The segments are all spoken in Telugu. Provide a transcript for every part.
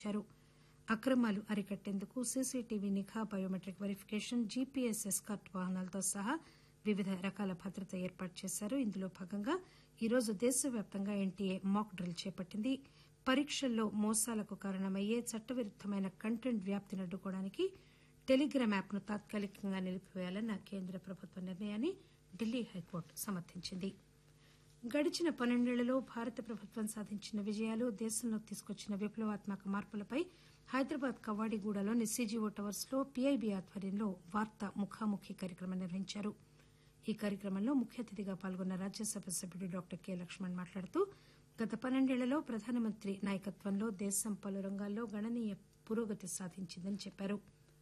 ఇచ్చారు అక్రమాలు అరికట్టేందుకు సీసీటీవీ నిఘా బయోమెట్రిక్ వెరిఫికేషన్ జీపీఎస్ ఎస్కార్ట్ వాహనాలతో సహా వివిధ రకాల భద్రత ఏర్పాటు చేశారు ఇందులో భాగంగా ఈరోజు దేశవ్యాప్తంగా ఎన్టీఏ మాక్ డ్రిల్ చేపట్టింది పరీక్షల్లో మోసాలకు కారణమయ్యే చట్టవిరుద్దమైన కంటెంట్ వ్యాప్తిని అడ్డుకోవడానికి టెలిగ్రామ్ యాప్ను తాత్కాలికంగా నిలిపివేయాలన్న కేంద్ర ప్రభుత్వ నిర్ణయాన్ని ఢిల్లీ హైకోర్టు సమర్థించింది గడిచిన పన్నెండేళ్లలో భారత ప్రభుత్వం సాధించిన విజయాలు దేశంలో తీసుకొచ్చిన విప్లవాత్మక మార్పులపై హైదరాబాద్ కవ్వాడిగూడలోని సీజీఓ టవర్స్ లో పీఐబీ ఆధ్వర్యంలో వార్తా ముఖాముఖి కార్యక్రమం నిర్వహించారు ఈ కార్యక్రమంలో ముఖ్య అతిథిగా పాల్గొన్న రాజ్యసభ సభ్యుడు డాక్టర్ కె లక్ష్మణ్ మాట్లాడుతూ గత పన్నెండేళ్లలో ప్రధానమంత్రి నాయకత్వంలో దేశం పలు రంగాల్లో గణనీయ పురోగతి సాధించిందని చెప్పారు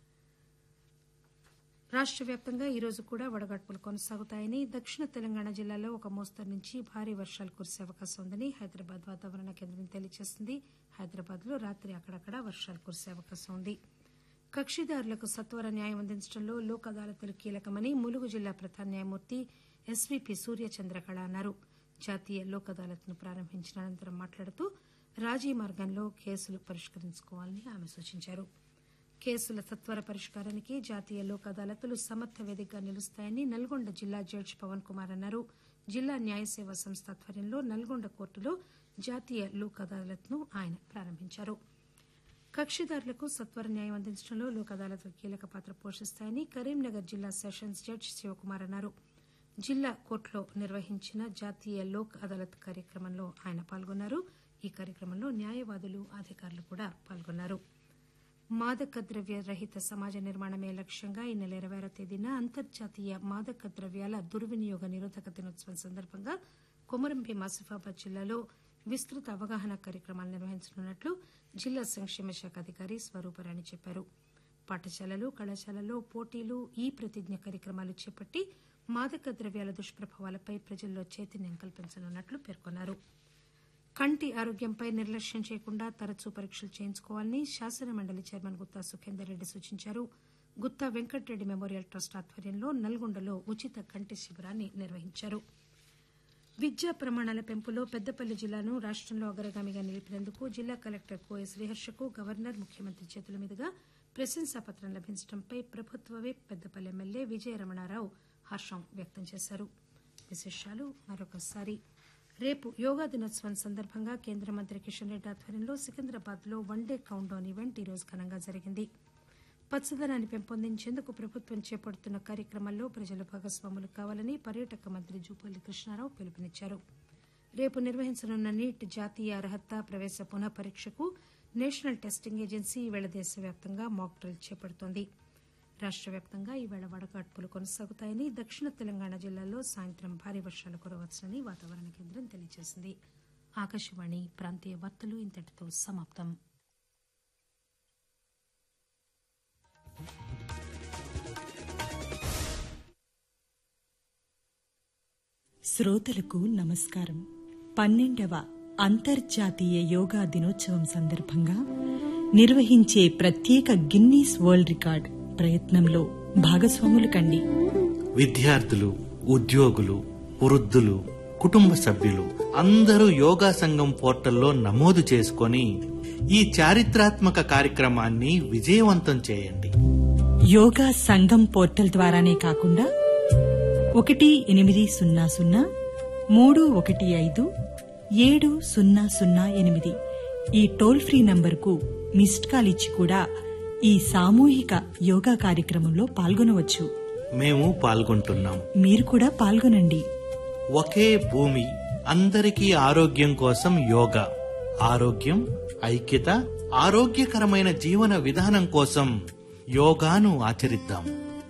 రాష్ట వ్యాప్తంగా ఈ రోజు కూడా వడగాడ్పులు కొనసాగుతాయని దక్షిణ తెలంగాణ జిల్లాలో ఒక మోస్తరు నుంచి భారీ వర్షాలు కురిసే అవకాశం ఉందని హైదరాబాద్ వాతావరణ కేంద్రం తెలియజేసింది హైదరాబాద్ లో రాత్రి అక్కడక్కడ వర్షాలు కురిసే అవకాశం ఉంది కక్షిదారులకు సత్వర న్యాయం అందించడంలో లోక్ అదాలతులు కీలకమని ములుగు జిల్లా ప్రధాన న్యాయమూర్తి ఎస్వీపీ సూర్యచంద్రకళ అన్నారు జాతీయ లోక్ అదాలత్ను ప్రారంభించిన అనంతరం మాట్లాడుతూ రాజీ మార్గంలో కేసులు పరిష్కరించుకోవాలని ఆమె సూచించారు కేసుల సత్వర పరిష్కారానికి జాతీయ లోక్ అదాలతులు సమర్థ వేదికగా నిలుస్తాయని నల్గొండ జిల్లా జడ్జి పవన్ కుమార్ అన్నారు జిల్లా న్యాయ సేవా సంస్థ ఆధ్వర్యంలో నల్గొండ కోర్టులో జాతీయ లోక్ అదాలత్ను ఆయన ప్రారంభించారు కక్షిదారులకు సత్వర న్యాయం అందించడంలో లోక్ అదాలత్లు కీలక పాత్ర పోషిస్తాయని కరీంనగర్ జిల్లా సెషన్స్ జడ్జి శివకుమార్ అన్నారు జిల్లా కోర్టులో నిర్వహించిన జాతీయ లోక్ అదాలత్ కార్యక్రమంలో ఆయన పాల్గొన్నారు ఈ కార్యక్రమంలో న్యాయవాదులు అధికారులు కూడా పాల్గొన్నారు మాదక ద్రవ్య రహిత సమాజ నిర్మాణమే లక్ష్యంగా ఈ నెల ఇరవై ఆరో తేదీన అంతర్జాతీయ మాదక ద్రవ్యాల దుర్వినియోగ నిరోధక దినోత్సవం సందర్భంగా కొమరంభీం ఆసిఫాబాద్ జిల్లాలో విస్తృత అవగాహన కార్యక్రమాలు నిర్వహించనున్నట్లు జిల్లా సంక్షేమ శాఖ అధికారి స్వరూపరాణి చెప్పారు పాఠశాలలు కళాశాలల్లో పోటీలు ఈ ప్రతిజ్ఞ కార్యక్రమాలు చేపట్టి మాదక ద్రవ్యాల దుష్ప్రభావాలపై ప్రజల్లో చైతన్యం కల్పించనున్నట్లు పేర్కొన్నారు కంటి ఆరోగ్యంపై నిర్లక్ష్యం చేయకుండా తరచూ పరీక్షలు చేయించుకోవాలని శాసన మండలి చైర్మన్ గుత్తా సుఖేందర్ రెడ్డి సూచించారు గుత్తా వెంకటరెడ్డి మెమోరియల్ ట్రస్ట్ ఆధ్వర్యంలో నల్గొండలో ఉచిత కంటి శిబిరాన్ని నిర్వహించారు విద్యా ప్రమాణాల పెంపులో పెద్దపల్లి జిల్లాను రాష్టంలో అగ్రగామిగా నిలిపినందుకు జిల్లా కలెక్టర్ కోయ శ్రీహర్షకు గవర్నర్ ముఖ్యమంత్రి చేతుల మీదుగా ప్రశంసాపత్రం లభించడంపై ప్రభుత్వ విప్ పెద్దపల్లి ఎమ్మెల్యే విజయ రమణారావు హర్షం వ్యక్తం చేశారు విశేషాలు మరొకసారి రేపు యోగా దినోత్సవం సందర్భంగా కేంద్ర మంత్రి కిషన్ రెడ్డి ఆధ్వర్యంలో సికింద్రాబాద్ లో వన్డే కౌంట్ డౌన్ ఈవెంట్ ఈ రోజు ఘనంగా జరిగింది పచ్చదనాన్ని పెంపొందించేందుకు ప్రభుత్వం చేపడుతున్న కార్యక్రమాల్లో ప్రజలు భాగస్వాములు కావాలని పర్యాటక మంత్రి జూపల్లి కృష్ణారావు పిలుపునిచ్చారు రేపు నిర్వహించనున్న నీట్ జాతీయ అర్హత ప్రవేశ పునః పరీక్షకు నేషనల్ టెస్టింగ్ ఏజెన్సీ ఈవేళ దేశవ్యాప్తంగా మాక్ డ్రిల్ చేపడుతోంది రాష్ట వ్యాప్తంగా ఈవేళ వడగాడ్పులు కొనసాగుతాయని దక్షిణ తెలంగాణ జిల్లాల్లో సాయంత్రం భారీ వర్షాలు కురవచ్చని వాతావరణ కేంద్రం తెలియజేసింది ఆకాశవాణి ప్రాంతీయ వార్తలు ఇంతటితో సమాప్తం శ్రోతలకు నమస్కారం పన్నెండవ అంతర్జాతీయ యోగా దినోత్సవం సందర్భంగా నిర్వహించే ప్రత్యేక గిన్నీస్ వరల్డ్ రికార్డ్ ప్రయత్నంలో భాగస్వాములు కండి విద్యార్థులు ఉద్యోగులు వృద్ధులు కుటుంబ సభ్యులు అందరూ యోగా సంఘం పోర్టల్లో నమోదు చేసుకొని ఈ చారిత్రాత్మక కార్యక్రమాన్ని విజయవంతం చేయండి యోగా సంఘం పోర్టల్ ద్వారానే కాకుండా ఒకటి ఎనిమిది సున్నా సున్నా మూడు ఒకటి ఐదు ఏడు సున్నా సున్నా ఎనిమిది ఈ టోల్ ఫ్రీ నంబర్కు మిస్డ్ కాల్ ఇచ్చి కూడా ఈ సామూహిక యోగా కార్యక్రమంలో పాల్గొనవచ్చు మేము పాల్గొంటున్నాం మీరు కూడా పాల్గొనండి ఒకే భూమి అందరికీ ఆరోగ్యం కోసం యోగా ఆరోగ్యం ఐక్యత ఆరోగ్యకరమైన జీవన విధానం కోసం యోగాను ఆచరిద్దాం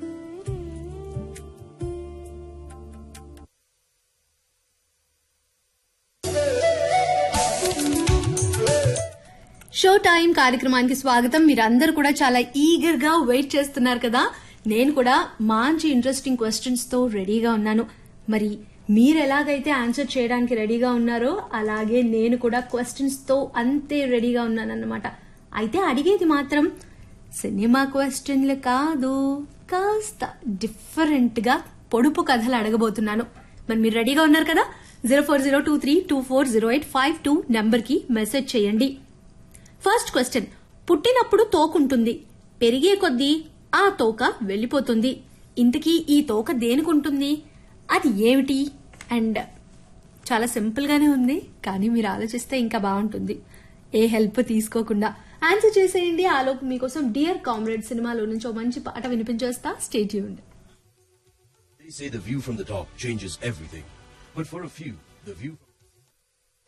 షో టైం కార్యక్రమానికి స్వాగతం మీరందరూ కూడా చాలా ఈగర్ గా వెయిట్ చేస్తున్నారు కదా నేను కూడా మంచి ఇంట్రెస్టింగ్ క్వశ్చన్స్ తో రెడీగా ఉన్నాను మరి మీరు ఎలాగైతే ఆన్సర్ చేయడానికి రెడీగా ఉన్నారో అలాగే నేను కూడా క్వశ్చన్స్ తో అంతే రెడీగా ఉన్నానన్నమాట అయితే అడిగేది మాత్రం సినిమా క్వశ్చన్లు కాదు కాస్త డిఫరెంట్ గా పొడుపు కథలు అడగబోతున్నాను మరి మీరు రెడీగా ఉన్నారు కదా zero four zero two three two four zero eight five two number కి మెసేజ్ చేయండి ఫస్ట్ క్వశ్చన్ పుట్టినప్పుడు తోకుంటుంది పెరిగే కొద్దీ ఆ తోక వెళ్ళిపోతుంది ఇంతకీ ఈ తోక దేనికుంటుంది అది ఏమిటి అండ్ చాలా సింపుల్ గానే ఉంది కానీ మీరు ఆలోచిస్తే ఇంకా బాగుంటుంది ఏ హెల్ప్ తీసుకోకుండా ఆన్సర్ చేసేయండి ఆలోపు మీకోసం డియర్ కామ్రేడ్ సినిమాలో నుంచి ఓ మంచి పాట వినిపించేస్తా స్టేట్ చేయండి They say the view from the top changes everything. But for a few, the view